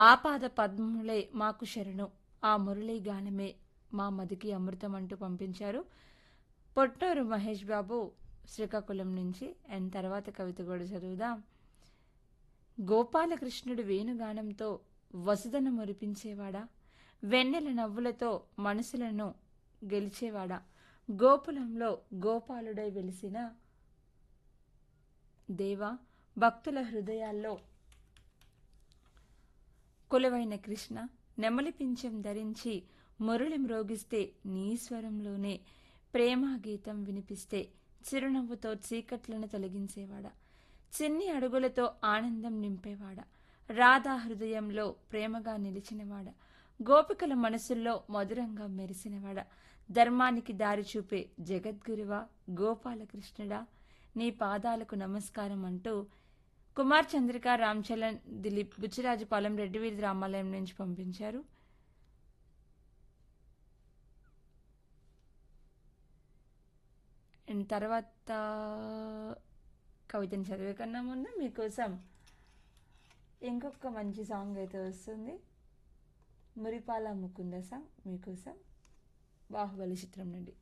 ఆపాద పద్మములే మాకు శరణు ఆ మురళీ గానమే మా మదికి అమృతం అంటూ పంపించారు పొట్టూరు మహేష్ బాబు శ్రీకాకుళం నుంచి అండ్ తర్వాత కవిత కూడా చదువుదాం గోపాలకృష్ణుడు వేణుగానంతో వసుదను మురిపించేవాడా వెన్నెల నవ్వులతో మనసులను గెలిచేవాడా గోకులంలో గోపాలుడై వెలిసిన దేవా భక్తుల హృదయాల్లో కొలువైన కృష్ణ నెమలి పింఛం ధరించి మురళి మ్రోగిస్తే నీ స్వరంలోనే ప్రేమ గీతం వినిపిస్తే చిరునవ్వుతో చీకట్లను తొలగించేవాడా చిన్ని అడుగులతో ఆనందం నింపేవాడా రాధా హృదయంలో ప్రేమగా నిలిచినవాడా గోపికల మనసుల్లో మధురంగా మెరిసినవాడా ధర్మానికి దారి చూపే జగద్గురువా గోపాలకృష్ణుడా నీ పాదాలకు నమస్కారం అంటూ కుమార్ చంద్రిక రామ్చలన్ దిలీప్ బుచ్చిరాజుపాలెం రెడ్డివీధి రామాలయం నుంచి పంపించారు అండ్ తర్వాత కవితను చదివే కన్నా ముందు మీకోసం ఇంకొక మంచి సాంగ్ అయితే వస్తుంది మురిపాల ముకుంద సాంగ్ మీకోసం బాహుబలి చిత్రం నుండి